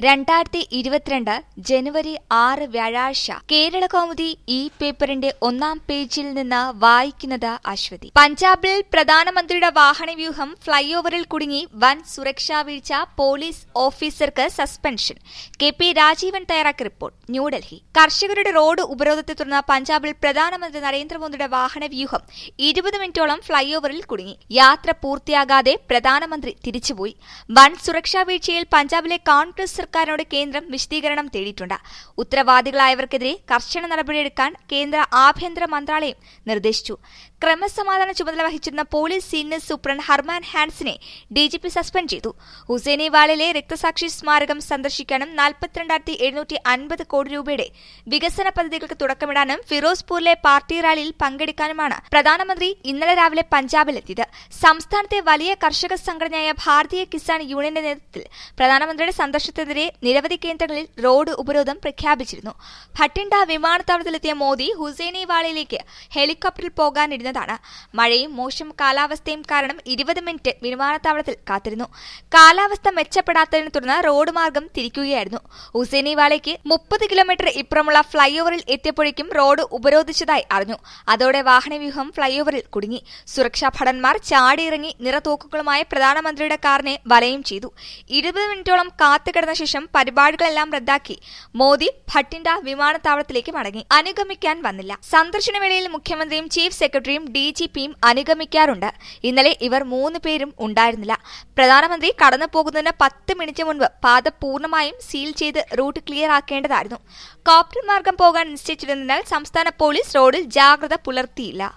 രണ്ടായിരത്തി ഇരുപത്തിരണ്ട് ജനുവരി ആറ് വ്യാഴാഴ്ച കേരള കൗമുദി ഈ പേപ്പറിന്റെ ഒന്നാം പേജിൽ നിന്ന് വായിക്കുന്നത് അശ്വതി പഞ്ചാബിൽ പ്രധാനമന്ത്രിയുടെ വാഹനവ്യൂഹം ഫ്ളൈഓവറിൽ കുടുങ്ങി വൻ സുരക്ഷാ വീഴ്ച പോലീസ് ഓഫീസർക്ക് സസ്പെൻഷൻ കെ പി രാജീവൻ തയ്യാറാക്കിയ റിപ്പോർട്ട് ന്യൂഡൽഹി കർഷകരുടെ റോഡ് ഉപരോധത്തെ തുടർന്ന് പഞ്ചാബിൽ പ്രധാനമന്ത്രി നരേന്ദ്രമോദിയുടെ വാഹനവ്യൂഹം ഇരുപത് മിനിറ്റോളം ഫ്ളൈഓവറിൽ കുടുങ്ങി യാത്ര പൂർത്തിയാകാതെ പ്രധാനമന്ത്രി തിരിച്ചുപോയി വൻ സുരക്ഷാ വീഴ്ചയിൽ പഞ്ചാബിലെ കോൺഗ്രസ് സർക്കാരിനോട് കേന്ദ്രം വിശദീകരണം തേടിയിട്ടുണ്ട് ഉത്തരവാദികളായവർക്കെതിരെ കർശന നടപടിയെടുക്കാൻ കേന്ദ്ര ആഭ്യന്തര മന്ത്രാലയം നിർദ്ദേശിച്ചു ക്രമസമാധാന ചുമതല വഹിച്ചിരുന്ന പോലീസ് സീനിയർ സൂപ്രണ്ട് ഹർമാൻ ഹാൻസിനെ ഡിജിപി സസ്പെൻഡ് ചെയ്തു ഹുസൈനിവാളിലെ രക്തസാക്ഷി സ്മാരകം സന്ദർശിക്കാനും നാൽപ്പത്തിരണ്ടായിരത്തി എഴുന്നൂറ്റി അൻപത് കോടി രൂപയുടെ വികസന പദ്ധതികൾക്ക് തുടക്കമിടാനും ഫിറോസ്പൂരിലെ പാർട്ടി റാലിയിൽ പങ്കെടുക്കാനുമാണ് പ്രധാനമന്ത്രി ഇന്നലെ രാവിലെ പഞ്ചാബിലെത്തിയത് സംസ്ഥാനത്തെ വലിയ കർഷക സംഘടനയായ ഭാരതീയ കിസാൻ യൂണിയന്റെ നേതൃത്വത്തിൽ പ്രധാനമന്ത്രിയുടെ സന്ദർശനത്തിനെതിരെ നിരവധി കേന്ദ്രങ്ങളിൽ റോഡ് ഉപരോധം പ്രഖ്യാപിച്ചിരുന്നു ഭട്ടിൻഡ വിമാനത്താവളത്തിലെത്തിയ മോദി ഹുസൈനിവാളയിലേക്ക് ഹെലികോപ്റ്ററിൽ പോകാനിരുന്നതാണ് മഴയും മോശം കാലാവസ്ഥയും കാരണം ഇരുപത് മിനിറ്റ് വിമാനത്താവളത്തിൽ കാത്തിരുന്നു കാലാവസ്ഥ മെച്ചപ്പെടാത്തതിനെ തുടർന്ന് റോഡ് മാർഗം തിരിക്കുകയായിരുന്നു ഹുസൈനിവാലയ്ക്ക് മുപ്പത് കിലോമീറ്റർ ഇപ്പുറമുള്ള ഫ്ളൈഓവറിൽ എത്തിയപ്പോഴേക്കും റോഡ് ഉപരോധിച്ചതായി അറിഞ്ഞു അതോടെ വാഹനവ്യൂഹം ഫ്ളൈഓവറിൽ കുടുങ്ങി സുരക്ഷാ ഭടന്മാർ ചാടിയിറങ്ങി നിറതോക്കുകളുമായി പ്രധാനമന്ത്രിയുടെ കാറിനെ വലയം ചെയ്തു ഇരുപത് മിനിറ്റോളം കാത്തുകിടന്ന ശേഷം പരിപാടികളെല്ലാം റദ്ദാക്കി മോദി ഭട്ടിൻഡ വിമാനത്താവളത്തിലേക്ക് മടങ്ങി അനുഗമിക്കാൻ വന്നില്ല സന്ദർശനവേളയിൽ മുഖ്യമന്ത്രിയും ചീഫ് സെക്രട്ടറിയും ഡി ജി പിയും അനുഗമിക്കാറുണ്ട് ഇന്നലെ ഇവർ മൂന്ന് പേരും ഉണ്ടായിരുന്നില്ല പ്രധാനമന്ത്രി കടന്നു പോകുന്നതിന് പത്ത് മിനിറ്റ് മുൻപ് പാത പൂർണ്ണമായും സീൽ ചെയ്ത് റൂട്ട് ക്ലിയർ ആക്കേണ്ടതായിരുന്നു കോപ്റ്റർ മാർഗം പോകാൻ നിശ്ചയിച്ചിരുന്നതിനാൽ സംസ്ഥാന പോലീസ് റോഡിൽ ജാഗ്രത പുലർത്തിയില്ല